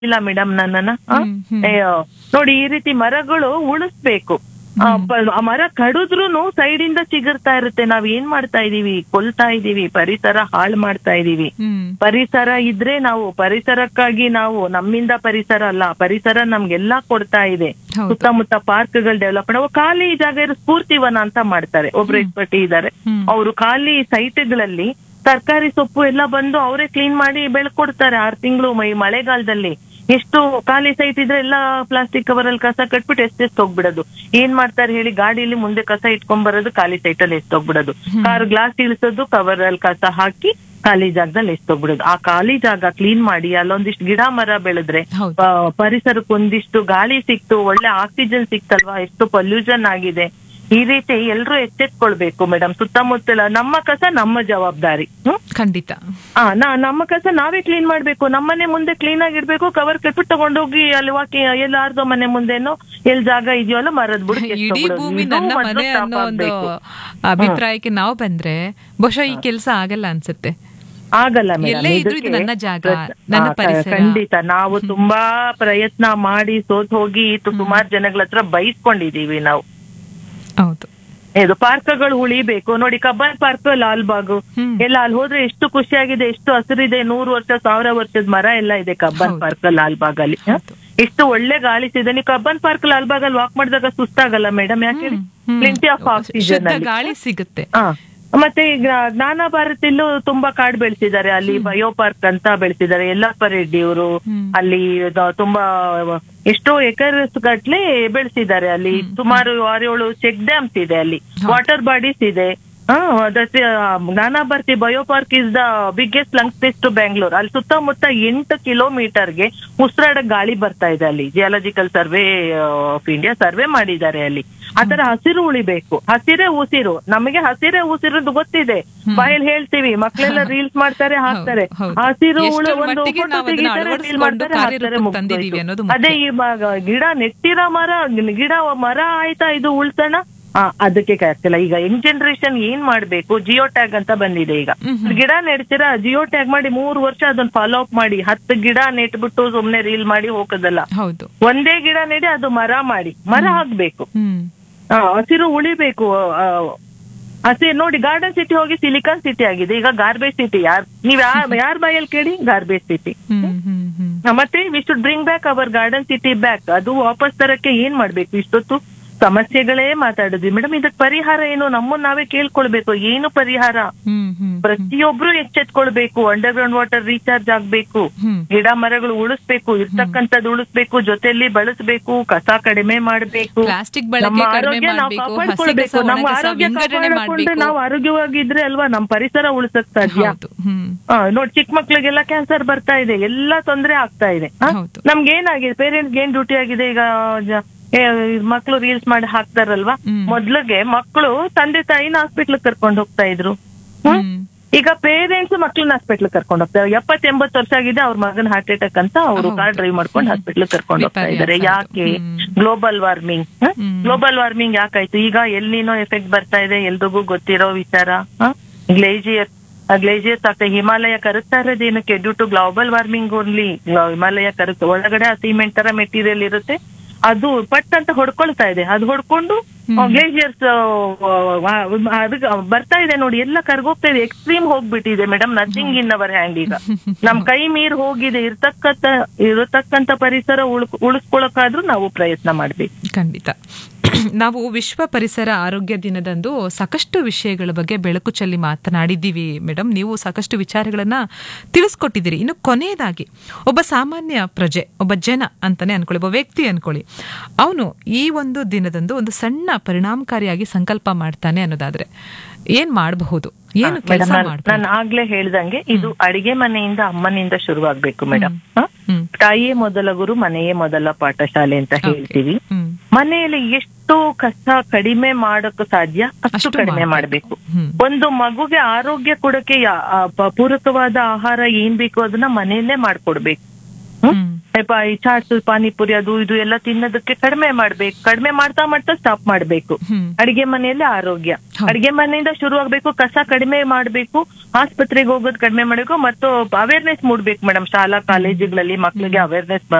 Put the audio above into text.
ಇಲ್ಲ ಮೇಡಮ್ ನನ್ನನ್ನ ಆ? ಹ್ಮ್, ಹ್ಮ್. ಅಯ್ಯೋ, ನೋಡಿ ಈ ರೀತಿ ಮರಗಳು ಉಳಿಸ್ಬೇಕು ಆ, ಪ- ಆ ಮರ ಕಡಿದ್ರುನು ಸೈಡ್ ಇಂದ ಚಿಗುರ್ತಾ ಇರುತ್ತೆ ನಾವ್ ಏನ್ ಮಾಡ್ತಾ ಇದೀವಿ ಕೊಲ್ತಾ ಇದೀವಿ ಪರಿಸರ ಹಾಳು ಮಾಡ್ತಾ ಇದೀವಿ ಹ್ಮ್ ಪರಿಸರ ಇದ್ರೆ ನಾವು ಪರಿಸರಕ್ಕಾಗಿ ನಾವು ನಮ್ಮಿಂದ ಪರಿಸರ ಅಲ್ಲ ಪರಿಸರ ನಮ್ಗೆಲ್ಲಾ ಕೊಡ್ತಾ ಇದೆ ಹೌದು. ಸುತ್ತಮುತ್ತ ಪಾರ್ಕ್ಗಳು ಡೆವಲಪ್ ಮಾಡೋ ಖಾಲಿ ಜಾಗ ಇರೋ ಸ್ಫೂರ್ತಿವನ ಅಂತ ಮಾಡ್ತಾರೆ ಒಬ್ರು ಎಕ್ಸ್ಪರ್ಟ್ ಇದ್ದಾರೆ ಹ್ಮ್. ಅವರು ಖಾಲಿ ಸೈಟ್ಗಳಲ್ಲಿ ತರಕಾರಿ ಸೊಪ್ಪು ಎಲ್ಲ ಬಂದು ಅವರೇ ಕ್ಲೀನ್ ಮಾಡಿ ಬೆಳ್ಕೊಡ್ತಾರೆ ಆರ್ ತಿಂಗಳು ಈ ಮಳೆಗಾಲದಲ್ಲಿ ಎಷ್ಟು ಖಾಲಿ ಸೈಟ್ ಇದ್ರೆ ಎಲ್ಲ ಪ್ಲಾಸ್ಟಿಕ್ ಕವರ್ ಅಲ್ಲಿ ಕಸ ಕಟ್ಬಿಟ್ಟು ಎಷ್ಟೆಷ್ಟು ಹೋಗ್ಬಿಡೋದು ಏನ್ ಮಾಡ್ತಾರೆ ಹೇಳಿ ಗಾಡಿಯಲ್ಲಿ ಮುಂದೆ ಕಸ ಇಟ್ಕೊಂಡ್ ಬರೋದು ಖಾಲಿ ಸೈಟ್ ಅಲ್ಲಿ ಎಷ್ಟೋಗ್ಬಿಡೋದು ಕಾರ್ ಗ್ಲಾಸ್ ಇಳಿಸೋದು ಕವರ್ ಅಲ್ಲಿ ಕಸ ಹಾಕಿ ಖಾಲಿ ಜಾಗದಲ್ಲಿ ಎಷ್ಟೋಗ್ಬಿಡೋದು ಆ ಖಾಲಿ ಜಾಗ ಕ್ಲೀನ್ ಮಾಡಿ ಅಲ್ಲೊಂದಿಷ್ಟು ಗಿಡ ಮರ ಬೆಳೆದ್ರೆ ಹೌದು. ಆ, ಪರಿಸರಕ್ಕೆ ಒಂದಿಷ್ಟು ಗಾಳಿ ಸಿಕ್ತು ಒಳ್ಳೆ ಆಕ್ಸಿಜನ್ ಸಿಕ್ತಲ್ವಾ ಎಷ್ಟು ಪೊಲ್ಯೂಷನ್ ಆಗಿದೆ ಈ ರೀತಿ ಎಲ್ರು ಎಚ್ಚೆತ್ಕೊಳ್ಬೇಕು ಮೇಡಮ್ ಸುತ್ತಮುತ್ತಲ ನಮ್ಮ ಕಸ ನಮ್ಮ ಜವಾಬ್ದಾರಿ ಹ್ಮ್ ಖಂಡಿತ ಆ ನಾ ನಮ್ಮ ಕಸ ನಾವೇ ಕ್ಲೀನ್ ಮಾಡ್ಬೇಕು ನಮ್ಮನೆ ಮುಂದೆ ಕ್ಲೀನ್ ಆಗಿರ್ಬೇಕು ಕವರ್ ಕಟ್ಬಿಟ್ಟು ತಗೊಂಡೋಗಿ ಅಲ್ಲಿ ವಾಕಿ ಎಲ್ಲಾರ್ದೋ ಮನೆ ಮುಂದೆನೋ ಎಲ್ ಜಾಗ ಇದೆಯೋ ಅಲ್ಲ ಮರದ ಬುಡಕ್ಕೆ ಇಡೀ ಎತ್ಕೊಂಡ್ಬಿಡೋದು. ಭೂಮಿ ಇದು ನನ್ನ ಮೊದ್ಲು ಮನೆ stop ಅನ್ನೋ ಒಂದು ಆಗ್ಬೇಕು. ಅಭಿಪ್ರಾಯಕ್ಕೆ ನಾವು ಬಂದ್ರೆ ಬಹುಶಃ ಈ ಕೆಲಸ ಆಗಲ್ಲ ಅನ್ಸುತ್ತೆ ಆಗಲ್ಲ madam. ಎಲ್ಲೇ ಇದ್ರೂ ಇದು ಇದಕ್ಕೆ ನನ್ನ ಜಾಗ, ಪ್ರತ್- ನನ್ನ ಆ, ಕ- ಪರಿಸರ. ಖಂಡಿತ ನಾವು ತುಂಬಾ ಪ್ರಯತ್ನ ಮಾಡಿ ಸೋತ್ ಹೋಗಿ ಸುಮಾರು ಜನಗಳ ಹತ್ರ ಬೈಸ್ಕೊಂಡಿದೀವಿ ನಾವು ಹೌದು ಇದು ಪಾರ್ಕ್ಗಳು ಉಳಿಬೇಕು ನೋಡಿ ಕಬ್ಬನ್ ಪಾರ್ಕ್ ಲಾಲ್ಬಾಗ್ ಹ್ಮ್. ಎಲ್ಲ ಅಲ್ಲಿ ಹೋದ್ರೆ ಎಷ್ಟು ಖುಷಿಯಾಗಿದೆ ಎಷ್ಟು ಹಸಿರಿದೆ ನೂರು ವರ್ಷ ಸಾವಿರ ವರ್ಷದ ಮರ ಎಲ್ಲ ಇದೆ ಕಬ್ಬನ್ ಹೌದು. ಪಾರ್ಕ್ ಲಾಲ್ಬಾಗ್ ಅಲ್ಲಿ ಹ? ಹೌದು. ಎಷ್ಟು ಒಳ್ಳೆ ಗಾಳಿ ಸಿದೆ ನೀವು ಕಬ್ಬನ್ ಪಾರ್ಕ್ ಲಾಲ್ಬಾಗ್ ಅಲ್ಲಿ ವಾಕ್ ಮಾಡಿದಾಗ ಸುಸ್ತಾಗಲ್ಲ ಮೇಡಮ್ ಯಾಕೆ ಹ್ಮ್, ಹ್ಮ್. ಪ್ಲೆಂಟಿ ಆಫ್ ಆಕ್ಸಿಜನ್ ಶುದ್ಧ ಅಲ್ಲಿ ಗಾಳಿ ಸಿಗುತ್ತೆ ಹಾ ಮತ್ತೆ ಈಗ ಜ್ಞಾನ ಭಾರತಿಲ್ಲೂ ತುಂಬಾ ಕಾಡ್ ಬೆಳೆಸಿದ್ದಾರೆ ಅಲ್ಲಿ ಬಯೋ ಪಾರ್ಕ್ ಅಂತ ಬೆಳೆಸಿದ್ದಾರೆ ಯಲ್ಲಪ್ಪ ರೆಡ್ಡಿ ಅವರು ಹ್ಮ್. ಅಲ್ಲಿ ದ- ತುಂಬಾ ಎಷ್ಟೋ ಎಕರ್ಸ್ ಗಟ್ಲೆ ಬೆಳೆಸಿದ್ದಾರೆ ಅಲ್ಲಿ ಸುಮಾರು ಆರೇಳು ಚೆಕ್ ಡ್ಯಾಮ್ಸ್ ಇದೆ ಅಲ್ಲಿ ವಾಟರ್ ಬಾಡೀಸ್ ಇದೆ ಹಾ that Jnana Bharathi bio park is the biggest lungs test Bangalore ಅಲ್ಲಿ ಸುತ್ತಮುತ್ತ ಎಂಟು ಕಿಲೋಮೀಟರ್ಗೆ ಉಸಿರಾಡ ಗಾಳಿ ಬರ್ತಾ ಇದೆ ಅಲ್ಲಿ geological survey of India survey ಮಾಡಿದ್ದಾರೆ ಅಲ್ಲಿ ಆತರ ಹಸಿರು ಉಳಿಬೇಕು ಹಸಿರೇ ಉಸಿರು ನಮಗೆ ಹಸಿರೇ ಉಸಿರದ್ದು ಗೊತ್ತಿದೆ ಬಾಯಲ್ಲಿ ಹೇಳ್ತೀವಿ ಮಕ್ಕಳೆಲ್ಲ ರೀಲ್ಸ್ ಮಾಡ್ತಾರೆ ಹಾಕ್ತಾರೆ ಹೌದು. ಹಸಿರು ಎಷ್ಟರ ಉಳು- ಒಂದು ಮಟ್ಟಿಗೆ photo ನಾವು ಅದನ್ನ ತೆಗಿತಾರೆ, reel ಅಳವಡಿಸ್ಕೊಂಡು ಮಾಡ್ತಾರೆ, ಹಾಕ್ತಾರೆ, ಕಾರ್ಯರೂಪಕ್ಕೆ ತಂದಿದೀವಿ ಮುಗ್ದೋಯ್ತು. ಅನ್ನೋದು ಮುಖ್ಯ. ಅದೇ ಇವಾಗ ಗಿಡ ನೆಟ್ಟಿರೋ ಮರ ಗಿಡ ಮರ ಆಯ್ತಾ ಇದು ಉಳ್ಸೋಣ ಆ, ಅದಕ್ಕೆ ಆಗ್ತಿಲ್ಲ ಈಗ ಯಂಗ್ ಜನರೇಷನ್ ಏನ್ ಮಾಡ್ಬೇಕು ಜಿಯೋ ಟ್ಯಾಗ್ ಅಂತ ಬಂದಿದೆ ಈಗ ಗಿಡ ನೆಡ್ತೀರಾ ಜಿಯೋ ಟ್ಯಾಗ್ ಮಾಡಿ ಮೂರು ವರ್ಷ ಅದನ್ನ ಫಾಲೋ ಅಪ್ ಮಾಡಿ ಹತ್ತು ಗಿಡ ನೆಟ್ಬಿಟ್ಟು ಸುಮ್ನೆ ರೀಲ್ ಮಾಡಿ ಹೋಗೋದಲ್ಲ ಹೌದು ಒಂದೇ ಗಿಡ ನೆಡಿ ಅದು ಮರ ಮಾಡಿ ಮರ ಹಾಕ್ಬೇಕು ಹ್ಮ್ ಆ, ಹಸಿರು ಉಳಿಬೇಕು ಆ, ಹಸಿರು ನೋಡಿ ಗಾರ್ಡನ್ ಸಿಟಿ ಹೋಗಿ ಸಿಲಿಕಾನ್ ಸಿಟಿ ಆಗಿದೆ ಈಗ ಗಾರ್ಬೇಜ್ ಸಿಟಿ ಯಾರ್ ನೀವ್ ಯಾರ್ ಯಾರ್ ಬಾಯಲ್ಲಿ ಕೇಳಿ ಗಾರ್ಬೇಜ್ ಸಿಟಿ ಹ್ಮ್ ಹ್ಮ್ ಹ್ಮ್ ಮತ್ತೆ we should bring back our garden city back ಅದು ವಾಪಸ್ ತರಕ್ಕೆ ಏನ್ ಮಾಡ್ಬೇಕು ಇಷ್ಟೊತ್ತು ಸಮಸ್ಯೆಗಳೇ ಮಾತಾಡಿದ್ವಿ ಮೇಡಮ್ ಇದಕ್ ಪರಿಹಾರ ಏನು ನಮ್ಮನ್ನ ನಾವೇ ಕೇಳ್ಕೊಳ್ಬೇಕು ಏನು ಪರಿಹಾರ ಹ್ಮ್ ಹ್ಮ್ ಪ್ರತಿಯೊಬ್ರು ಎಚ್ಚೆತ್ಕೊಳ್ಬೇಕು ಅಂಡರ್ ಗ್ರೌಂಡ್ ವಾಟರ್ ರೀಚಾರ್ಜ್ ಆಗ್ಬೇಕು ಹ್ಮ್ ಗಿಡ ಮರಗಳು ಉಳಿಸ್ಬೇಕು ಇರ್ತಕ್ಕಂಥದ್ದು ಉಳಿಸ್ಬೇಕು ಜೊತೆಲಿ ಬಳಸಬೇಕು ಕಸ ಕಡಿಮೆ ಮಾಡ್ಬೇಕು ಪ್ಲಾಸ್ಟಿಕ್ ಬಳಕೆ ನಮ್ಮ ಕಡಿಮೆ ಆರೋಗ್ಯ ನಾವು ಮಾಡ್ಬೇಕು ಹಸಿ ಕಾಪಾಡ್ಕೊಳ್ಬೇಕು ಕಸ ನಮ್ಮ ಒಣ ಕಸ ಆರೋಗ್ಯ ವಿಂಗಡಣೆ ಕಾಪಾಡ್ಕೊಂಡ್ರೆ ಮಾಡ್ಬೇಕು ನಾವು ಆರೋಗ್ಯವಾಗಿದ್ರೆ ಅಲ್ವಾ ನಮ್ ಪರಿಸರ ಉಳಿಸಕ್ ಸಾಧ್ಯ ಹೌದು ಹ್ಮ್ ಆ, ನೋಡ್ ಚಿಕ್ಕ ಮಕ್ಳಿಗೆಲ್ಲ ಕ್ಯಾನ್ಸರ್ ಬರ್ತಾ ಇದೆ ಎಲ್ಲಾ ತೊಂದ್ರೆ ಆಗ್ತಾ ಇದೆ ಆ? ಹೌದು. ನಮ್ಗೆ ಏನಾಗಿದೆ ಪೇರೆಂಟ್ಸ್ ಏನ್ ಡ್ಯೂಟಿ ಆಗಿದೆ ಈಗ ಜ- ಏ, ಮಕ್ಳು ರೀಲ್ಸ್ ಮಾಡಿ ಹಾಕ್ತಾರಲ್ವಾ ಹ್ಮ್. ಮೊದ್ಲಿಗೆ ಮಕ್ಕಳು ತಂದೆ ತಾಯಿನ ಹಾಸ್ಪಿಟ್ಲ್ ಕರ್ಕೊಂಡು ಹೋಗ್ತಾ ಇದ್ರು ಹ್ಮ್? ಹ್ಮ್ ಈಗ ಪೇರೆಂಟ್ಸ್ ಮಕ್ಳನ್ನ ಹಾಸ್ಪಿಟ್ಲ್ ಕರ್ಕೊಂಡು ಹೋಗ್ತಾರೆ ಎಪ್ಪತ್ ಎಂಬತ್ ವರ್ಷ ಆಗಿದೆ ಅವ್ರ ಮಗನ್ ಹಾರ್ಟ್ ಅಟ್ಯಾಕ್ ಅಂತ ಅವರು ಹೌದು. ಕಾರ್ ಡ್ರೈವ್ ಮಾಡ್ಕೊಂಡು ಹಾಸ್ಪಿಟ್ಲ್ ಕರ್ಕೊಂಡು ಹೋಗ್ತಾ ವಿಪರ್ಯಾಸ ಇದಾರೆ ಅದು. ಯಾಕೆ ಹ್ಮ್. Global warming hmm. Global warming ಯಾಕಾಯ್ತು ಈಗ ಎಲ್ಲಿನೋ ಎಫೆಕ್ಟ್ ಬರ್ತಾ ಇದೆ ಎಲ್ರಿಗೂ ಗೊತ್ತಿರೋ ವಿಚಾರ ಗ್ಲೇಜಿಯರ್ ಗ್ಲೇಜಿಯರ್ಸ್ ಆಗ್ತಾ ಹಿಮಾಲಯ ಕರಗ್ತಾ ಇರೋದೇನಕ್ಕೆ due to global warming only Himalaya ಕರಗ್ತಾ ಒಳಗಡೆ ಆ ಸಿಮೆಂಟ್ ತರ ಮೆಟೀರಿಯಲ್ ಇರುತ್ತೆ ಅದು ಪಟ್ ಅಂತ ಹೊಡ್ಕೊಳ್ತಾ ಇದೆ ಅದು ಹೊಡ್ಕೊಂಡು ಗ್ಲೇಷಿಯರ್ಸ್ ಅದಕ್ಕೆ ಬರ್ತಾ ಇದೆ ನೋಡಿ ಎಲ್ಲ ಕರ್ಗೋಗ್ತಾ ಇದೆ ಎಕ್ಸ್ಟ್ರೀಮ್ ಹೋಗ್ಬಿಟ್ಟಿದೆ madam nothing in our hand ಈಗ ನಮ್ ಕೈ ಮೀರ್ ಹೋಗಿದೆ ಇರ್ತಕ್ಕಂತ ಇರತಕ್ಕಂತ ಪರಿಸರ ಉಳ್ಕ್ ಉಳಿಸ್ಕೊಳಕಾದ್ರೂ ನಾವು ಪ್ರಯತ್ನ ಮಾಡ್ಬೇಕು ಖಂಡಿತ ನಾವು ವಿಶ್ವ ಪರಿಸರ ಆರೋಗ್ಯ ದಿನದಂದು ಸಾಕಷ್ಟು ವಿಷಯಗಳ ಬಗ್ಗೆ ಬೆಳಕು ಚೆಲ್ಲಿ ಮಾತನಾಡಿದ್ದೀವಿ ಮೇಡಮ್ ನೀವು ಸಾಕಷ್ಟು ವಿಚಾರಗಳನ್ನ ತಿಳಿಸ್ಕೊಟ್ಟಿದ್ದೀರಿ ಇನ್ನು ಕೊನೆಯದಾಗಿ ಒಬ್ಬ ಸಾಮಾನ್ಯ ಪ್ರಜೆ ಒಬ್ಬ ಜನ ಅಂತಾನೆ ಅನ್ಕೊಳ್ಳಿ ಒಬ್ಬ ವ್ಯಕ್ತಿ ಅನ್ಕೊಳ್ಳಿ ಅವನು ಈ ಒಂದು ದಿನದಂದು ಒಂದು ಸಣ್ಣ ಪರಿಣಾಮಕಾರಿಯಾಗಿ ಸಂಕಲ್ಪ ಮಾಡ್ತಾನೆ ಅನ್ನೋದಾದ್ರೆ ಏನ್ ಮಾಡಬಹುದು ಏನು ಕೆಲಸ ಮೇಡಮ್ ಮಾಡಬಹುದು ನಾನು ಆಗ್ಲೇ ಹೇಳ್ದಂಗೆ ಇದು ಅಡಿಗೆ ಮನೆಯಿಂದ ಅಮ್ಮನಿಂದ ಶುರುವಾಗ್ಬೇಕು ಮೇಡಮ್ ಹ್ಮ್ ತಾಯಿಯೇ ಮೊದಲ ಗುರು ಮನೆಯೇ ಮೊದಲ ಪಾಠಶಾಲೆ ಅಂತ ಹೇಳ್ತೀವಿ ಹ್ಮ್ ಮನೆಯಲ್ಲಿ ಎಷ್ಟು ಕಸ ಕಡಿಮೆ ಮಾಡಕ್ ಸಾಧ್ಯ ಅಷ್ಟು ಅಷ್ಟು ಕಡಿಮೆ ಮಾಡ್ಬೇಕು. ಮಾಡ್ಬೇಕು ಹ್ಮ್. ಒಂದು ಮಗುಗೆ ಆರೋಗ್ಯ ಕೊಡಕ್ಕೆ ಯಾ- ಆ ಪ- ಪೂರಕವಾದ ಆಹಾರ ಏನ್ ಬೇಕು ಅದನ್ನ ಮನೆಯಲ್ಲೇ ಮಾಡ್ಕೊಡ್ಬೇಕು ಹ್ಮ್? ಹ್ಮ್ ಯಪ್ಪ ಈ ಚಾಟ್ಸ್ ಪಾನಿಪುರಿ ಅದು ಇದು ಎಲ್ಲ ತಿನ್ನೋದಕ್ಕೆ ಕಡಿಮೆ ಮಾಡ್ಬೇಕು ಕಡಿಮೆ ಮಾಡ್ತಾ ಮಾಡ್ತಾ ಸ್ಟಾಪ್ ಮಾಡ್ಬೇಕು ಹ್ಮ್ ಅಡಿಗೆ ಮನೆಯಲ್ಲಿ ಆರೋಗ್ಯ ಹೌದು. ಅಡಿಗೆ ಮನೆಯಿಂದ ಶುರು ಆಗ್ಬೇಕು ಕಸ ಕಡಿಮೆ ಮಾಡ್ಬೇಕು ಆಸ್ಪತ್ರೆಗೆ ಹೋಗೋದು ಕಡಿಮೆ ಮಾಡ್ಬೇಕು ಮತ್ತು ಅವೇರ್ನೆಸ್ ಮೂಡ್ಬೇಕು ಮೇಡಮ್ ಶಾಲಾ ಕಾಲೇಜುಗಳಲ್ಲಿ ಮಕ್ಕಳಿಗೆ ಅವೇರ್ನೆಸ್